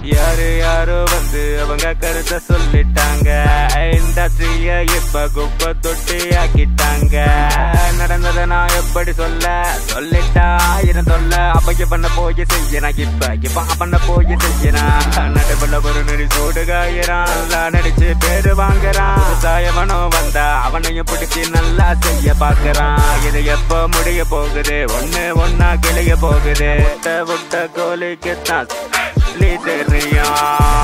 யாரு யாரோ வந்து அவங்க கருத்தை சொல்லிட்டாங்க இண்டஸ்ட்ரிய இப்ப குப்பை தொட்டி ஆக்கிட்டாங்க நடந்ததை நான் எப்படி சொல்ல சொல்லிட்டா ஆயிரம் சொல்ல அப்பைக்கு பண்ண போய் செய்யறான் இப்ப இப்ப பண்ண போய் செய்யறான் நடுவுல ஒரு நெறி சோடு காயறான் நல்லா நடிச்சு பேரு வாங்குறான் சாயவனோ வந்தா அவனையும் பிடிச்சி நல்லா செய்ய பாக்குறான் இது எப்ப முடிய போகுது ஒண்ணு ஒன்னா கிளிய போகுது முட்டை முட்டை கோழிக்குத்தான் சொல்லி தெரியும்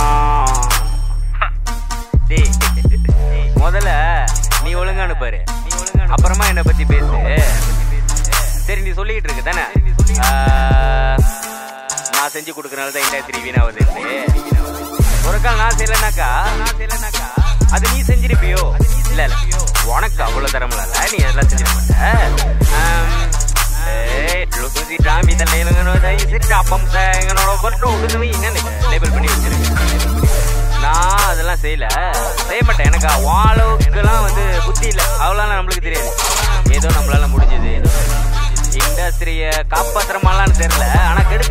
டேய் முதல்ல நீ ஒழுங்கானு பாரு அப்புறமா என்னை பத்தி பேசு சரி நீ சொல்லிக்கிட்டு இருக்கு தானே ஆஹ், நான் செஞ்சு கொடுக்கறனால தான் இண்டஸ்ட்ரி வீணாவது ஒரு கால் நான் செய்யலனாக்கா நான் செய்யலனாக்கா அது நீ செஞ்சிருப்பியோ இல்ல இல்ல உனக்கு அவ்வளவு தரமில்ல நீ அதெல்லாம் செஞ்சிட மாட்ட ஆம், ஏய், லுகுசி ராமி தலையிலங்கனோ தைசி டாப்பம் சேங்கனோட கொண்டு உடுதுவி என்னன்னு லேபிள் பண்ணி வச்சிருக்கேன் நான் அதெல்லாம் செய்யல செய்ய மாட்டேன் எனக்கு உன் அளவுக்குலாம் வந்து புத்தி இல்லை அவ்வளோலாம் நம்மளுக்கு தெரியாது ஏதோ நம்மளால முடிஞ்சது இண்டஸ்ட்ரிய காப்பாத்துறமாலான்னு தெரியல ஆனா கெடுக்க